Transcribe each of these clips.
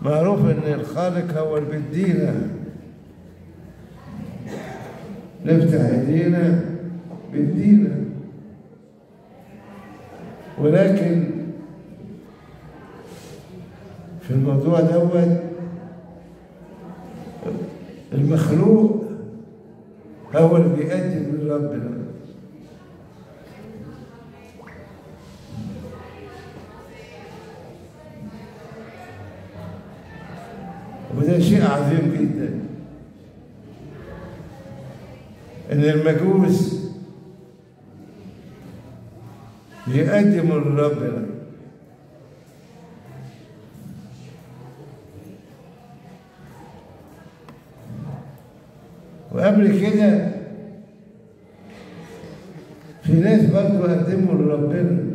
معروف ان الخالق هو اللي بيدينا نفتح ايدينا بيدينا ولكن في الموضوع دوت المخلوق هو اللي بيقدم لربنا وده شيء عظيم جدا ان المجوس بيقدموا لربنا وقبل كده في ناس برضه قدموا لربنا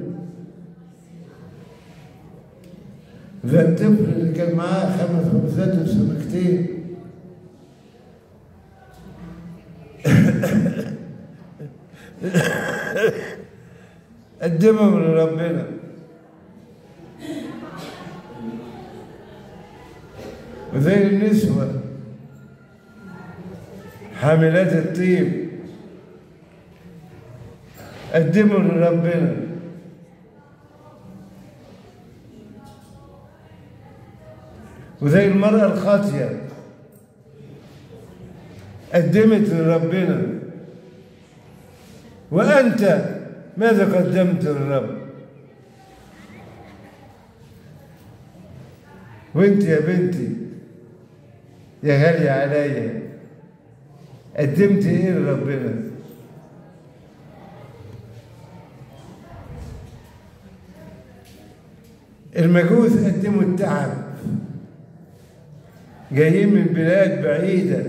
زي الطفل اللي كان معاه خمس خبزات وسمكتين قدمهم لربنا وزي النسوة حاملات الطيب قدموا لربنا وزي المرأة الخاطية قدمت لربنا وأنت ماذا قدمت للرب وانت يا بنتي يا غالية عليا قدمت ايه لربنا المجوس قدموا التعب جايين من بلاد بعيدة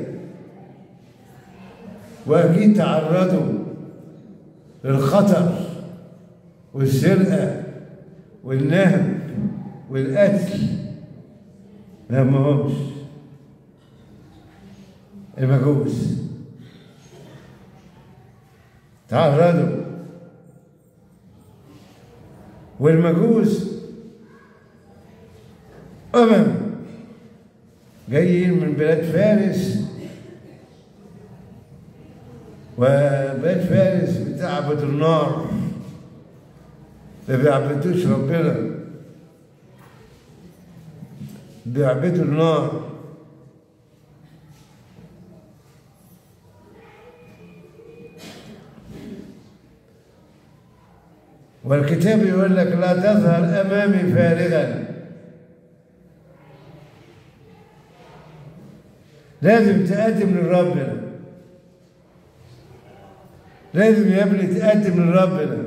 وأكيد تعرضوا للخطر والسرقة والنهب والقتل لا ما همش المجوس تعرضوا والمجوس أمم جايين من بلاد فارس وبلاد فارس بتعبد النار ما بيعبدوش ربنا بيعبدوا النار والكتاب يقول لك لا تظهر امامي فارغا لازم تقدم لربنا لازم يا ابني تقدم لربنا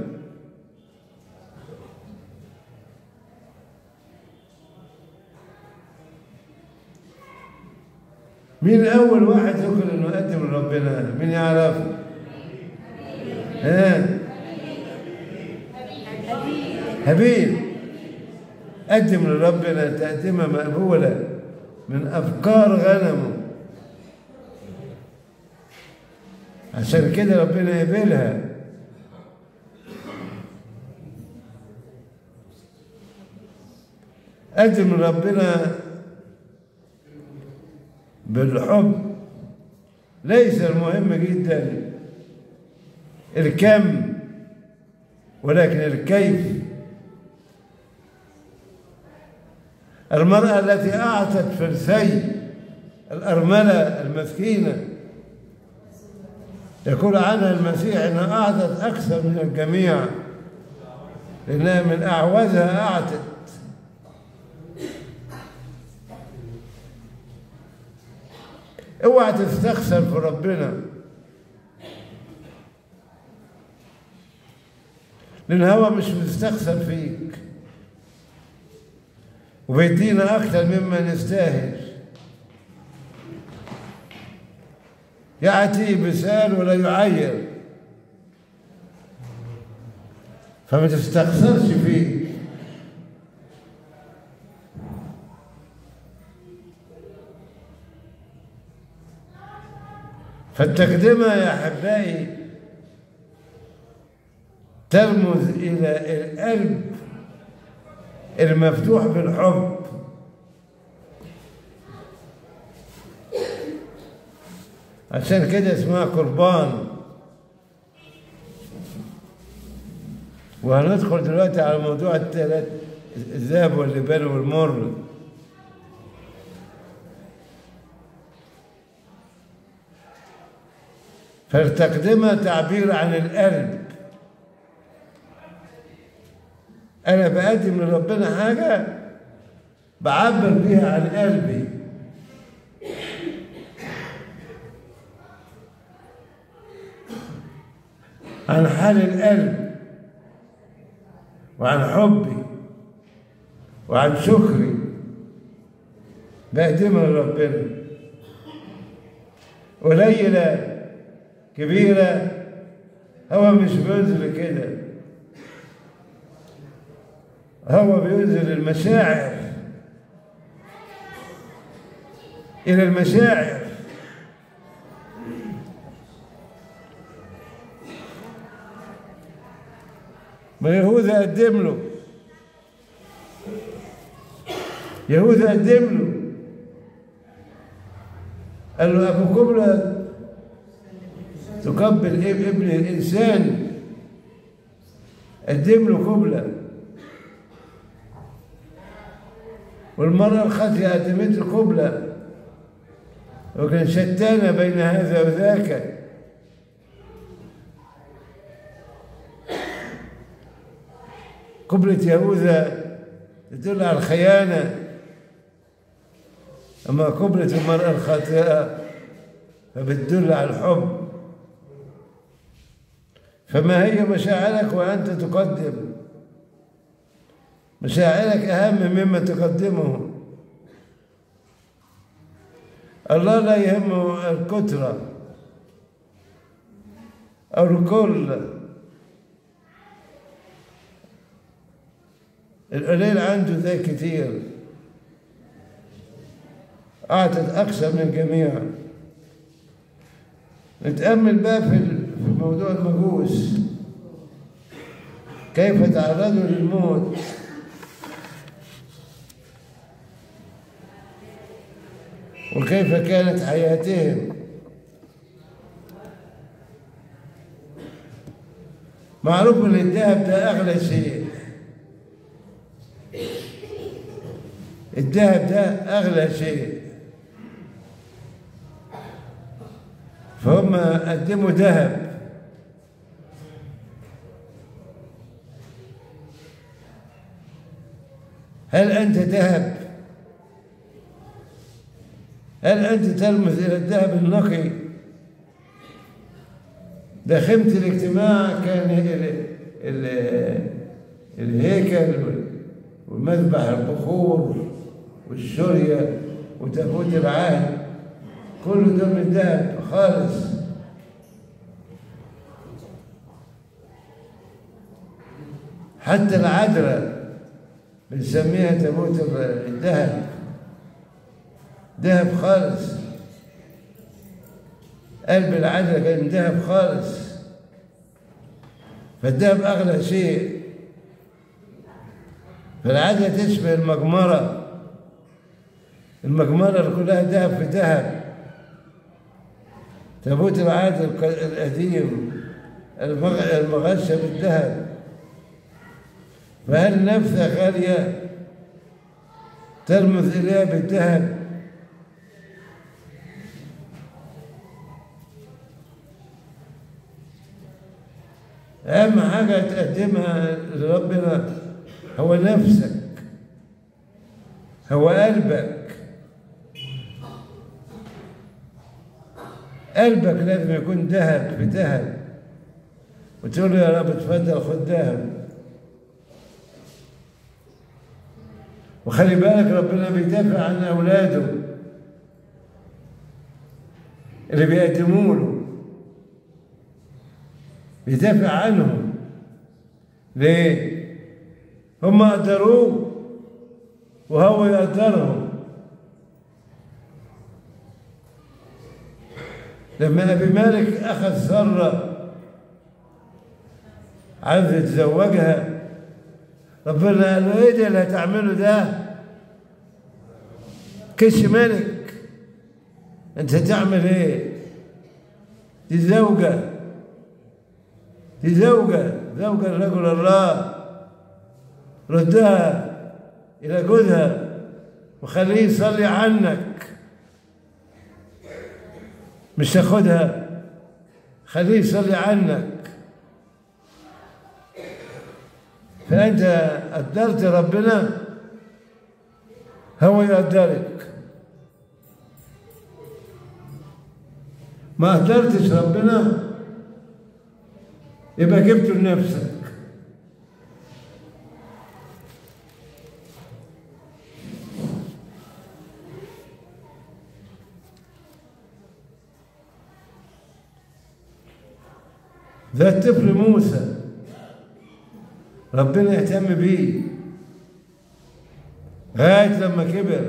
مين أول واحد يقول إنه قدم لربنا؟ مين يعرف؟ ها؟ هابيل قدم لربنا تقدمة مقبولة من أفكار غنمه عشان كده ربنا يقبلها قدم لربنا بالحب ليس المهم جدا الكم ولكن الكيف المرأة التي أعطت فرسي الأرملة المسكينة يقول عنها المسيح انها اعطت اكثر من الجميع لانها من اعوزها اعطت اوعى تستخسر في ربنا لان هو مش مستخسر فيك وبيدينا اكثر مما نستاهل يأتي بسال ولا يعير فما تستخسرش فيه فالتقدمة يا أحبائي ترمز إلى القلب المفتوح بالحب عشان كده اسمها قربان وهندخل دلوقتي على موضوع الثلاث الذهب واللبان والمر فالتقدمة تعبير عن القلب أنا بقدم لربنا حاجة بعبر بيها عن قلبي عن حال القلب وعن حبي وعن شكري بقدمها لربنا قليلة كبيرة هو مش بينزل كده هو بينزل المشاعر إلى المشاعر ما يهوذا قدم له يهوذا قدم له قال له أبو كبلة تقبل ابن الإنسان قدم له قبلة والمرأة الخاطئة قدمت له قبلة وكان شتان بين هذا وذاك قبلة يهوذا تدل على الخيانة أما قبلة المرأة الخاطئة فبتدل على الحب فما هي مشاعرك وأنت تقدم مشاعرك أهم مما تقدمه الله لا يهمه الكترة أو الكل القليل عنده ذا كتير أعطت أكثر من الجميع نتأمل بقى في في موضوع المجوس كيف تعرضوا للموت وكيف كانت حياتهم معروف ان الذهب ده اغلى شيء الذهب ده اغلى شيء فهم قدموا ذهب هل انت ذهب هل أنت تلمس إلى الذهب النقي ده خيمة الاجتماع كان ال ال الهيكل ومذبح البخور والشرية وتابوت العهد كل ده من ذهب خالص حتى العذراء بنسميها تابوت الذهب ذهب خالص قلب العدل كان ذهب خالص فالذهب أغلى شيء فالعدل تشبه المجمرة المجمرة اللي كلها ذهب في ذهب تابوت العهد القديم المغشى بالذهب فهل نفسك غالية ترمز إليها بالذهب أهم حاجة تقدمها لربنا هو نفسك هو قلبك قلبك لازم يكون ذهب بذهب وتقول له يا رب اتفضل خد ذهب وخلي بالك ربنا بيدافع عن أولاده اللي بيقدموا له بيدافع عنهم ليه؟ هم قدروه وهو يقدرهم لما أبي مالك أخذ ثرة عايز يتزوجها ربنا قال له ايه ده اللي هتعمله ده كش ملك انت هتعمل ايه دي زوجة دي زوجة زوجة لرجل الله ردها إلى جوزها وخليه يصلي عنك مش تاخدها خليه يصلي عنك فأنت قدرت ربنا هو يقدرك ما قدرتش ربنا يبقى جبته لنفسك ده الطفل موسى ربنا يهتم بيه لغاية لما كبر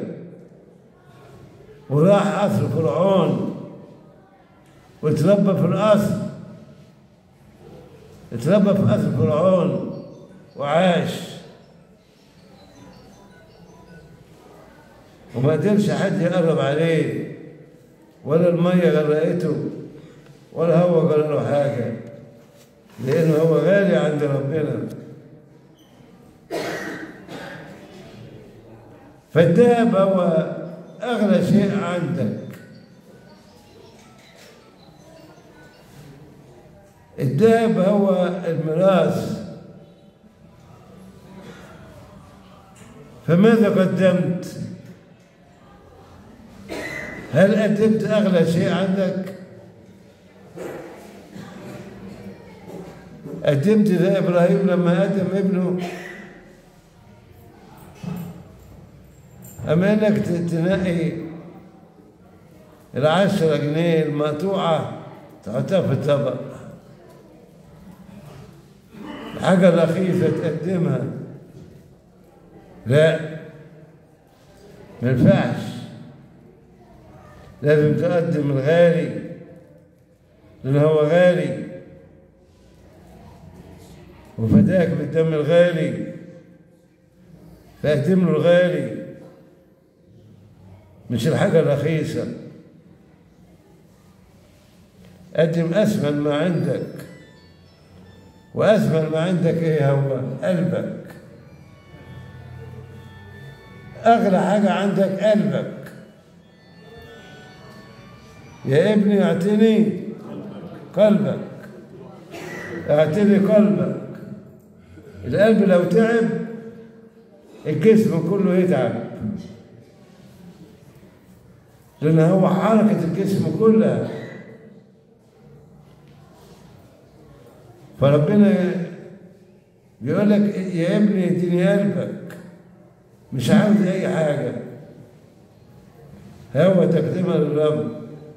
وراح قصر فرعون واتربى في القصر اتربى في قصر فرعون وعاش وما قدرش حد يقرب عليه ولا المية غرقته ولا هو قال له حاجة لأنه هو غالي عند ربنا فالذهب هو أغلى شيء عندك الذهب هو الميراث فماذا قدمت؟ هل قدمت أغلى شيء عندك؟ قدمت زي إبراهيم لما قدم ابنه أما إنك تنقي العشرة جنيه المقطوعة تحطها في الطبق الحاجة الرخيصة تقدمها لا ما ينفعش لازم تقدم الغالي لأن هو غالي وفداك بالدم الغالي فاقدم له الغالي مش الحاجة الرخيصة قدم أثمن ما عندك وأثمن ما عندك إيه هو قلبك أغلى حاجة عندك قلبك يا ابني اعطني قلبك اعطني قلبك القلب لو تعب الجسم كله يتعب لأن هو حركة الجسم كلها فربنا بيقول لك يا ابني اديني قلبك مش عاوز أي حاجة هو تقديمها للرب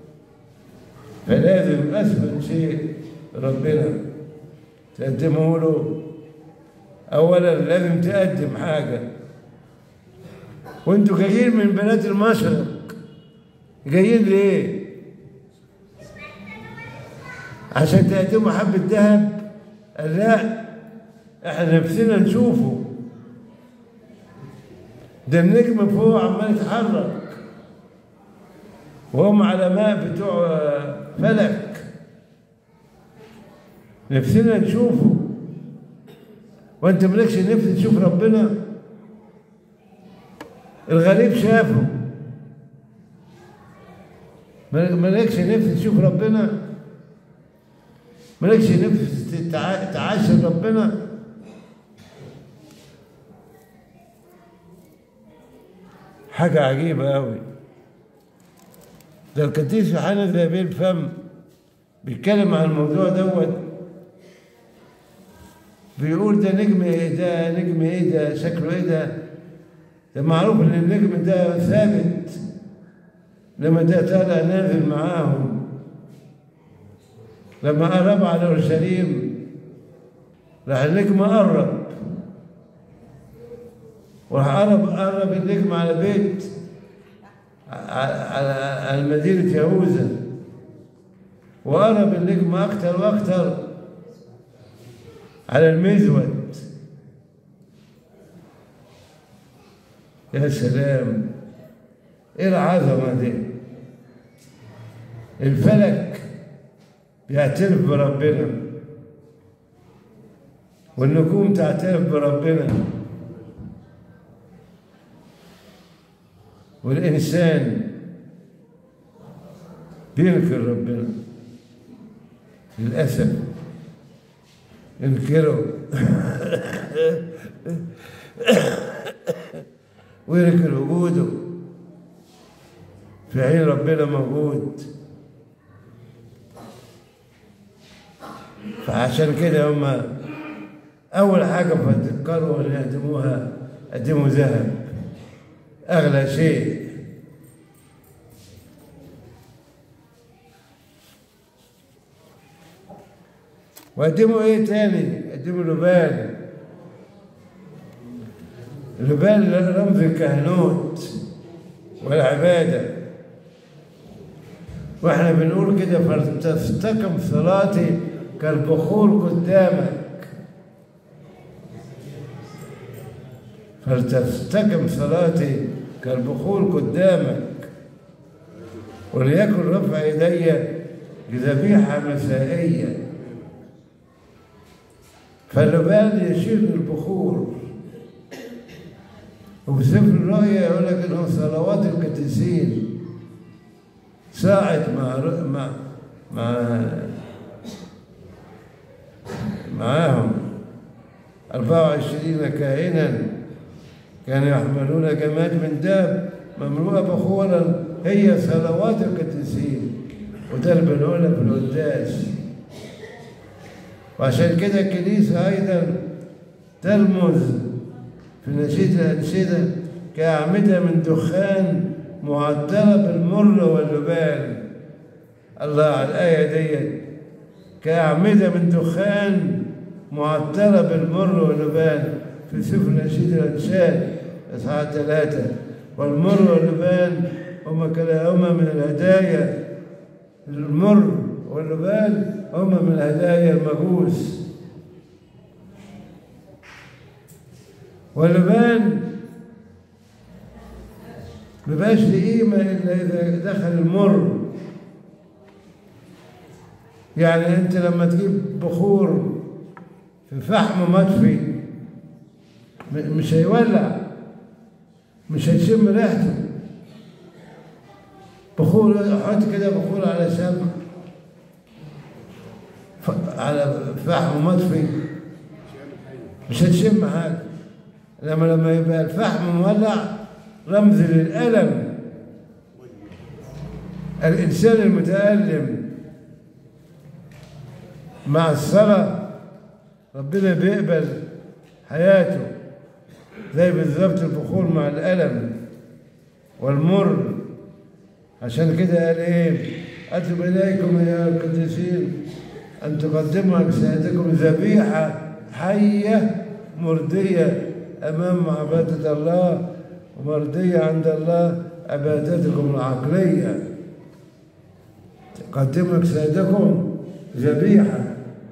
فلازم أثبت شيء ربنا تقدمه له أولا لازم تقدم حاجة وانتوا جايين من بلاد المشرق جايين ليه؟ عشان تقدموا حبة ذهب؟ قال لا احنا نفسنا نشوفه ده النجم فوق عمال يتحرك وهم علماء بتوع فلك نفسنا نشوفه وانت مالكش نفس تشوف ربنا الغريب شافه مالكش نفس تشوف ربنا مالكش نفس تعاشر ربنا حاجة عجيبة أوي ده القديس يوحنا ذهبي الفم بيتكلم عن الموضوع دوت بيقول ده نجم ايه ده نجم ايه ده شكله ايه ده ده معروف ان النجم ده ثابت لما ده طالع نازل معاهم لما قرب على اورشليم راح النجم قرب وراح قرب قرب النجم على بيت على مدينة يهوذا وقرب النجم أكتر وأكتر على المزود يا سلام ايه العظمة دي الفلك بيعترف بربنا والنجوم تعترف بربنا والإنسان بينكر ربنا للأسف ينكره وينكر وجوده في حين ربنا موجود فعشان كده هم أول حاجة فكروا أن يقدموها قدموا ذهب أغلى شيء وقدموا ايه تاني؟ قدموا لبان لبان رمز الكهنوت والعبادة واحنا بنقول كده فلتستقم صلاتي كالبخور قدامك فلتستقم صلاتي كالبخور قدامك وليكن رفع يدي ذبيحة مسائية فاللبان يشير للبخور وفي سفر الرؤيا يقول لك انه صلوات القديسين ساعد مع مع مع معاهم 24 كاهنا كانوا يحملون جماد من داب مملوءة بخورا هي صلوات القديسين وده اللي بنقولها في القداس وعشان كده الكنيسة أيضا ترمز في نشيد الأنشدة كأعمدة من دخان معطرة بالمر واللبان الله على الآية ديت كأعمدة من دخان معطرة بالمر واللبان في سفر نشيد الأنشاد إصحاح ثلاثة والمر واللبان هما كلاهما من الهدايا المر واللبان هما من هدايا المجوس واللبان مبقاش ليه قيمة إلا إذا دخل المر يعني أنت لما تجيب بخور في فحم مطفي مش هيولع مش هتشم ريحته بخور حط كده بخور على شمع على فحم مطفي مش هتشم حاجه لما لما يبقى الفحم مولع رمز للألم الإنسان المتألم مع الصلاة ربنا بيقبل حياته زي بالظبط البخور مع الألم والمر عشان كده قال إيه أتب إليكم يا القديسين أن تقدموا أجسادكم ذبيحة حية مرضية أمام عبادة الله ومرضية عند الله عبادتكم العقلية قدموا أجسادكم ذبيحة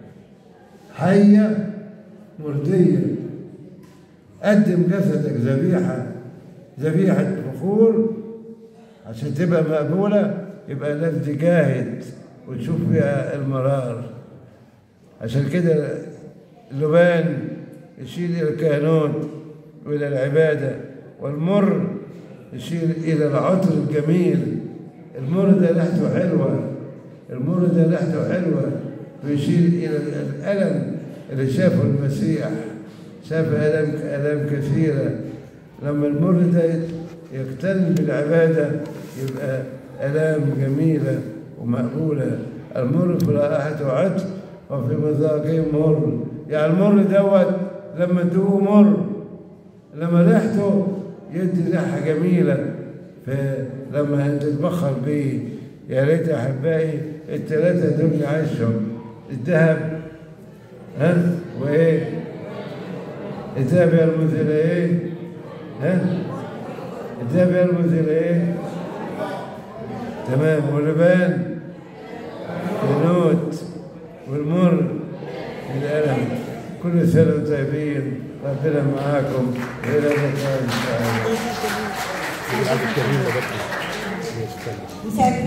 حية مرضية قدم جسدك ذبيحة ذبيحة بخور عشان تبقى مقبولة يبقى لازم تجاهد وتشوف فيها المرار عشان كده اللبان يشير إلى الكهنوت وإلى العبادة والمر يشير إلى العطر الجميل المر ده ريحته حلوة المر ده ريحته حلوة ويشير إلى الألم اللي شافه المسيح شاف ألم ألم كثيرة لما المر ده يقترن بالعبادة يبقى آلام جميلة ومقبولة المر في رائحته عطر وفي مذاقه مر يعني المر دوت لما تدوقه مر لما ريحته يدي ريحة جميلة فلما تتبخر بيه يا ريت أحبائي الثلاثة دول نعيشهم الذهب ها وإيه الذهب يرمز إلى إيه ها الذهب يرمز إلى إيه تمام واللبان النوت والمر الألم كل سنة وانتم طيبين ربنا معاكم إلى اللقاء إن شاء الله يسعدك